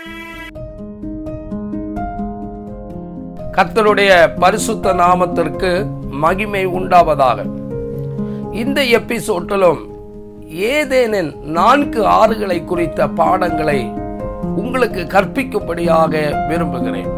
கர்த்தருடைய பரிசுத்த நாமத்திற்கு மகிமை உண்டாவதாக இந்த எபிசோட்டிலும் ஏதேனின் நான்கு ஆறுகளை குறித்த பாடங்களை உங்களுக்கு கற்பிக்கும்படியாக விரும்புகிறேன்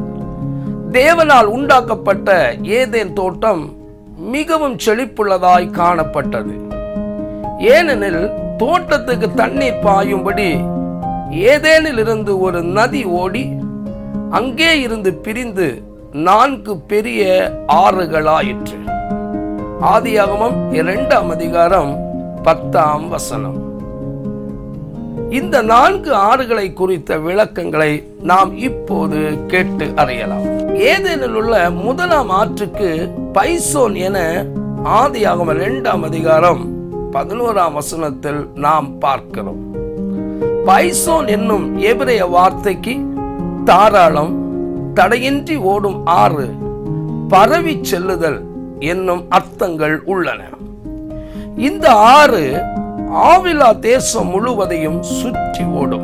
தேவனால் உண்டாக்கப்பட்ட ஏதேன் தோட்டம் மிகவும் செழிப்புள்ளதாய் காணப்பட்டது ஏனெனில் தோட்டத்துக்கு தண்ணீர் பாயும்படி ஏதேனில் இருந்து ஒரு நதி ஓடி அங்கே இருந்து பிரிந்து நான்கு பெரிய ஆறுகளாயிற்று ஆதியாகமம் இரண்டாம் அதிகாரம் பத்தாம் வசனம் இந்த நான்கு ஆறுகளை குறித்த விளக்கங்களை நாம் இப்போது கேட்டு அறியலாம் ஏதேனில் உள்ள முதலாம் ஆற்றுக்கு பைசோன் என ஆதியாகம இரண்டாம் அதிகாரம் பதினோராம் வசனத்தில் நாம் பார்க்கிறோம் பைசோன் என்னும் எபிரேய வார்த்தைக்கு தாராளம் தடையின்றி ஓடும் ஆறு பரவி செல்லுதல் என்னும் அர்த்தங்கள் உள்ளன இந்த ஆறு ஆவிலா தேசம் முழுவதையும் சுற்றி ஓடும்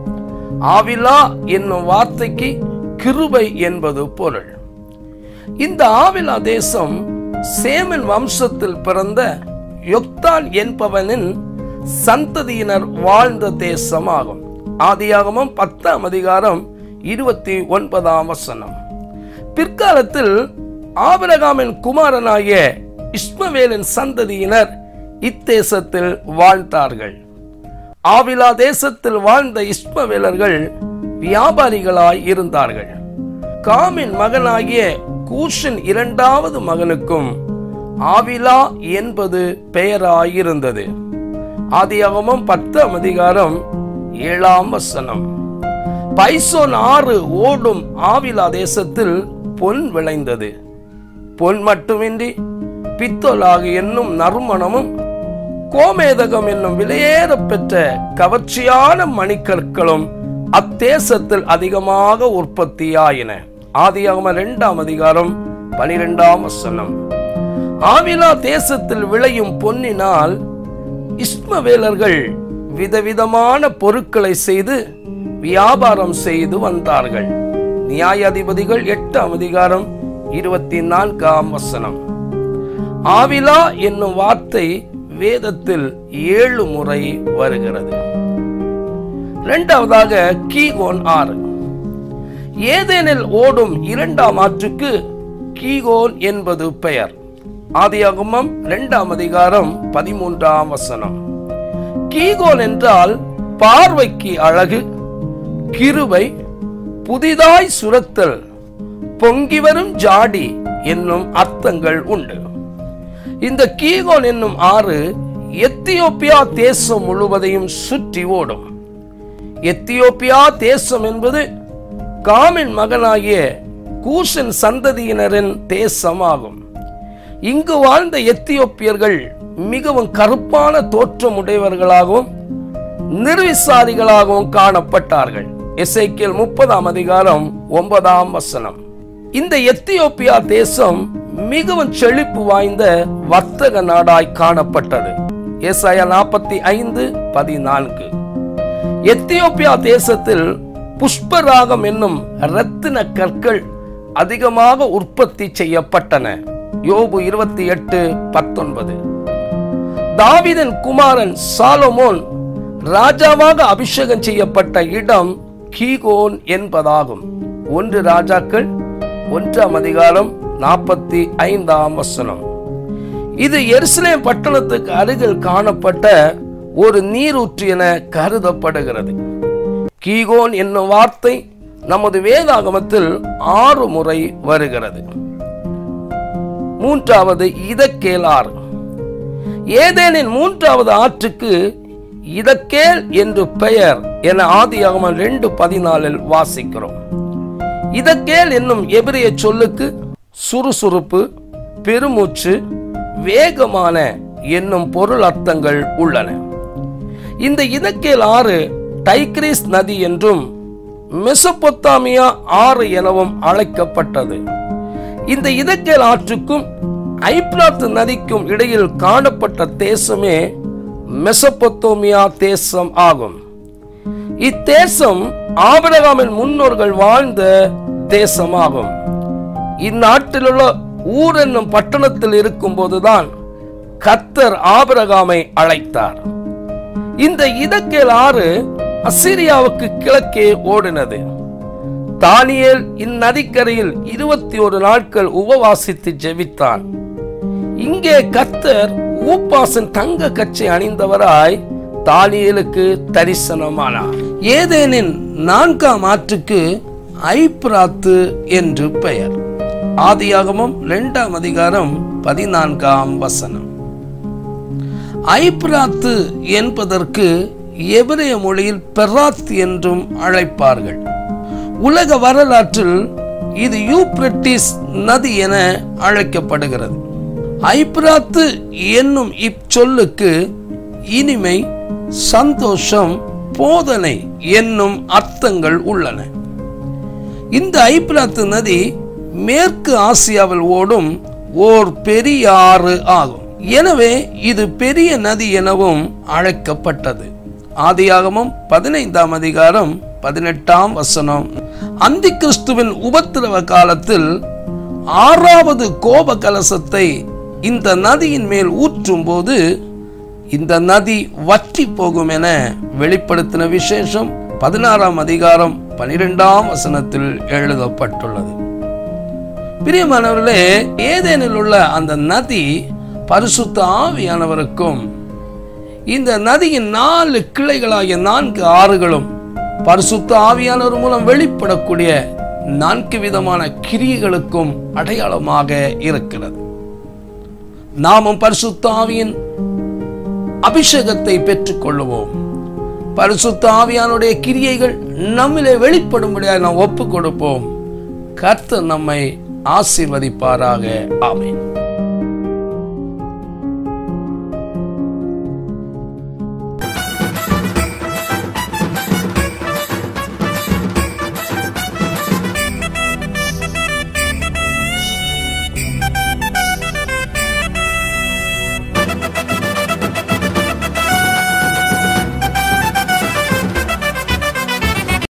ஆவிலா என்னும் வார்த்தைக்கு கிருபை என்பது பொருள் இந்த ஆவிலா தேசம் சேமன் வம்சத்தில் பிறந்த யொக்தான் என்பவனின் சந்ததியினர் வாழ்ந்த தேசமாகும் ஆதியாகமம் பத்தாம் அதிகாரம் இருபத்தி ஒன்பதாம் வசனம் பிற்காலத்தில் ஆபிரகாமின் குமாரனாகிய இஸ்மவேலின் சந்ததியினர் இத்தேசத்தில் வாழ்ந்தார்கள் ஆவிலா தேசத்தில் வாழ்ந்த இஸ்மவேலர்கள் வியாபாரிகளாய் இருந்தார்கள் காமின் மகனாகிய கூஷின் இரண்டாவது மகனுக்கும் ஆவிலா என்பது பெயராயிருந்தது ஆதியாகமம் பத்தாம் அதிகாரம் ஏழாம் வசனம் பைசோன் ஆறு ஓடும் ஆவிலா தேசத்தில் பொன் விளைந்தது பொன் மட்டுமின்றி பித்தோலாகு என்னும் நறுமணமும் கோமேதகம் என்னும் விலையேற பெற்ற கவர்ச்சியான மணிக்கற்களும் அத்தேசத்தில் அதிகமாக உற்பத்தியாயின ஆதியாகம இரண்டாம் அதிகாரம் பனிரெண்டாம் வசனம் ஆவிலா தேசத்தில் விளையும் பொன்னினால் இஸ்மவேலர்கள் விதவிதமான பொருட்களை செய்து வியாபாரம் செய்து வந்தார்கள் நியாயாதிபதிகள் எட்டாம் அதிகாரம் இருபத்தி நான்காம் வசனம் ஆவிலா என்னும் வார்த்தை வேதத்தில் ஏழு முறை வருகிறது இரண்டாவதாக கீகோன் ஆறு ஏதேனில் ஓடும் இரண்டாம் ஆற்றுக்கு கீகோன் என்பது பெயர் ஆதியாகமம் இரண்டாம் அதிகாரம் பதிமூன்றாம் வசனம் கீகோன் என்றால் பார்வைக்கு அழகு கிருபை புதிதாய் சுரத்தல் பொங்கி வரும் ஜாடி என்னும் அர்த்தங்கள் உண்டு இந்த கீகோன் என்னும் ஆறு எத்தியோப்பியா தேசம் முழுவதையும் சுற்றி ஓடும் எத்தியோப்பியா தேசம் என்பது காமின் மகனாகிய கூசன் சந்ததியினரின் தேசமாகும் இங்கு வாழ்ந்த எத்தியோப்பியர்கள் மிகவும் கருப்பான தோற்றமுடையவர்களாகவும் நிர்விசாரிகளாகவும் காணப்பட்டார்கள் எசைக்கியல் முப்பதாம் அதிகாரம் ஒன்பதாம் வசனம் இந்த எத்தியோப்பியா தேசம் மிகவும் செழிப்பு வாய்ந்த வர்த்தக நாடாய் காணப்பட்டது ஏசாயா நாற்பத்தி ஐந்து பதினான்கு எத்தியோப்பியா தேசத்தில் புஷ்பராகம் என்னும் ரத்தின கற்கள் அதிகமாக உற்பத்தி செய்யப்பட்டன யோபு இருபத்தி எட்டு பத்தொன்பது தாவிதன் குமாரன் சாலமோன் ராஜாவாக அபிஷேகம் செய்யப்பட்ட இடம் கீகோன் என்பதாகும் ஒன்று ராஜாக்கள் ஒன்றாம் அதிகாரம் நாற்பத்தி ஐந்தாம் வசனம் இது எருசலேம் பட்டணத்துக்கு அருகில் காணப்பட்ட ஒரு நீரூற்று என கருதப்படுகிறது கீகோன் என்னும் வார்த்தை நமது வேதாகமத்தில் ஆறு முறை வருகிறது மூன்றாவது இதக்கேல் ஆறு ஏதேனின் மூன்றாவது ஆற்றுக்கு இதக்கேல் என்று பெயர் என ஆதியாகமம் ரெண்டு பதினாலில் வாசிக்கிறோம் இதக்கேல் என்னும் எபிரிய சொல்லுக்கு சுறுசுறுப்பு பெருமூச்சு வேகமான என்னும் பொருள் அர்த்தங்கள் உள்ளன இந்த இதக்கேல் ஆறு டைக்ரீஸ் நதி என்றும் மெசொப்பொத்தாமியா ஆறு எனவும் அழைக்கப்பட்டது இந்த இதக்கேல் ஆற்றுக்கும் ஐப்ராத் நதிக்கும் இடையில் காணப்பட்ட தேசமே மெசொப்பொத்தோமியா தேசம் ஆகும் இத்தேசம் ஆபிரகாமின் முன்னோர்கள் வாழ்ந்த தேசமாகும் இந்நாட்டில் உள்ள ஊர் என்னும் பட்டணத்தில் இருக்கும் போதுதான் கத்தர் ஆபிரகாமை அழைத்தார் இந்த இதக்கேல் ஆறு அசிரியாவுக்கு கிழக்கே ஓடினது தானியேல் இந்நதிக்கரையில் இருபத்தி ஒரு நாட்கள் உபவாசித்து ஜெபித்தான் இங்கே கத்தர் ஊப்பாசன் தங்க கச்சை அணிந்தவராய் தானியேலுக்கு தரிசனமானார் ஏதேனின் நான்காம் ஆற்றுக்கு ஐப்ராத்து என்று பெயர் ஆதியாகமம் இரண்டாம் அதிகாரம் பதினான்காம் வசனம் ஐப்ராத்து என்பதற்கு எபிரேய மொழியில் பெராத் என்றும் அழைப்பார்கள் உலக வரலாற்றில் இது யூப்ரட்டிஸ் நதி என அழைக்கப்படுகிறது ஐப்ராத்து என்னும் இச்சொல்லுக்கு இனிமை சந்தோஷம் போதனை என்னும் அர்த்தங்கள் உள்ளன இந்த ஐப்ராத்து நதி மேற்கு ஆசியாவில் ஓடும் ஓர் பெரிய ஆறு ஆகும் எனவே இது பெரிய நதி எனவும் அழைக்கப்பட்டது ஆதியாகமம் பதினைந்தாம் அதிகாரம் பதினெட்டாம் வசனம் அந்தி கிறிஸ்துவின் உபத்திரவ காலத்தில் ஆறாவது கோப கலசத்தை இந்த நதியின் மேல் ஊற்றும் போது இந்த நதி வற்றி போகும் என வெளிப்படுத்தின விசேஷம் பதினாறாம் அதிகாரம் பனிரெண்டாம் வசனத்தில் எழுதப்பட்டுள்ளது பிரியமானவர்களே ஏதேனில் உள்ள அந்த நதி பரிசுத்த ஆவியானவருக்கும் இந்த நதியின் நாலு கிளைகளாகிய நான்கு ஆறுகளும் பரிசுத்த ஆவியானவர் மூலம் வெளிப்படக்கூடிய நான்கு விதமான கிரியைகளுக்கும் அடையாளமாக இருக்கிறது நாமும் பரிசுத்த ஆவியின் அபிஷேகத்தை பெற்றுக்கொள்ளுவோம் பரிசுத்த ஆவியானுடைய கிரியைகள் நம்மிலே வெளிப்படும்படியாக நாம் ஒப்பு கொடுப்போம் கர்த்தர் நம்மை ஆசீர்வதிப்பாராக ஆமென்